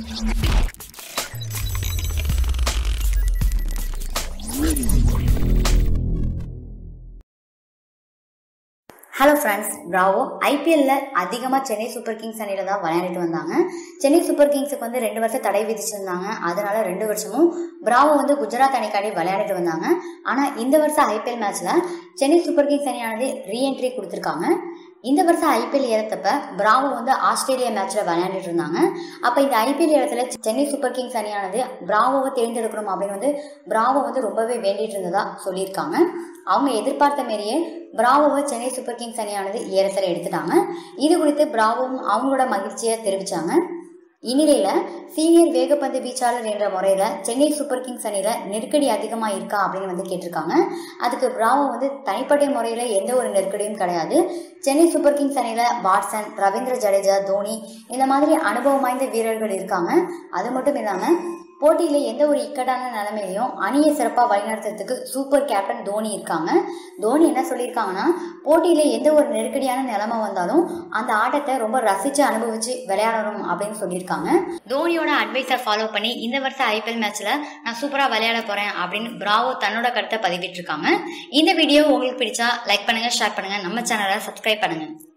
hello friends Bravo ஐபிஎல்ல அதிகமாக Chennai Super Kings அணியில் தான் விளையாடிட்டு வந்தாங்க சென்னை சூப்பர் கிங்ஸுக்கு வந்து ரெண்டு வருஷம் தடை விதிச்சிருந்தாங்க அதனால ரெண்டு வருஷமும் பிராவோ வந்து குஜராத் அணிக்காண்டி விளையாடிட்டு வந்தாங்க ஆனால் இந்த வருஷம் ஐபிஎல் மேட்ச்சில் சென்னை சூப்பர் கிங்ஸ் அணியானது ரீஎன்ட்ரி கொடுத்துருக்காங்க இந்த வருஷம் ஐபிஎல் ஏறத்தப்ப பிராவோ வந்து ஆஸ்திரேலியா மேட்ச்ல விளையாண்டுட்டு இருந்தாங்க அப்ப இந்த ஐபிஎல் இடத்துல சென்னை சூப்பர் கிங்ஸ் அணியானது பிராவோவை தேர்ந்தெடுக்கணும் அப்படின்னு வந்து பிராவோ வந்து ரொம்பவே வேண்டிட்டு இருந்ததா சொல்லியிருக்காங்க அவங்க எதிர்பார்த்த மாரியே பிராவோவை சென்னை சூப்பர் கிங்ஸ் அணியானது ஏறத்தில் எடுத்துட்டாங்க இது குறித்து பிராவோவும் அவங்களோட மகிழ்ச்சியை தெரிவிச்சாங்க இந்நிலையில சீனியர் வேகப்பந்து வீச்சாளர் என்ற முறையில சென்னை சூப்பர் கிங்ஸ் அணியில நெருக்கடி அதிகமா இருக்கா அப்படின்னு வந்து கேட்டிருக்காங்க அதுக்கு பிராவோ வந்து தனிப்பட்ட முறையில எந்த ஒரு நெருக்கடியும் கிடையாது சென்னை சூப்பர் கிங்ஸ் அணியில வாட்சன் ரவீந்திர ஜடேஜா தோனி இந்த மாதிரி அனுபவம் வாய்ந்த வீரர்கள் இருக்காங்க அது மட்டும் இல்லாம போட்டியில எந்த ஒரு இக்கட்டான நிலைமையிலையும் அணியை சிறப்பாக வழிநடத்துறதுக்கு சூப்பர் கேப்டன் தோனி இருக்காங்க தோனி என்ன சொல்லியிருக்காங்கன்னா போட்டியில எந்த ஒரு நெருக்கடியான நிலைமை வந்தாலும் அந்த ஆட்டத்தை ரொம்ப ரசிச்சு அனுபவிச்சு விளையாடணும் அப்படின்னு சொல்லியிருக்காங்க தோனியோட அட்வைஸை ஃபாலோ பண்ணி இந்த வருஷம் ஐபிஎல் மேட்ச்ல நான் சூப்பரா விளையாட போறேன் அப்படின்னு பிராவோ தன்னோட கருத்தை பதிவிட்டிருக்காங்க இந்த வீடியோ உங்களுக்கு பிடிச்சா லைக் பண்ணுங்க ஷேர் பண்ணுங்க நம்ம சேனலை சப்ஸ்கிரைப் பண்ணுங்க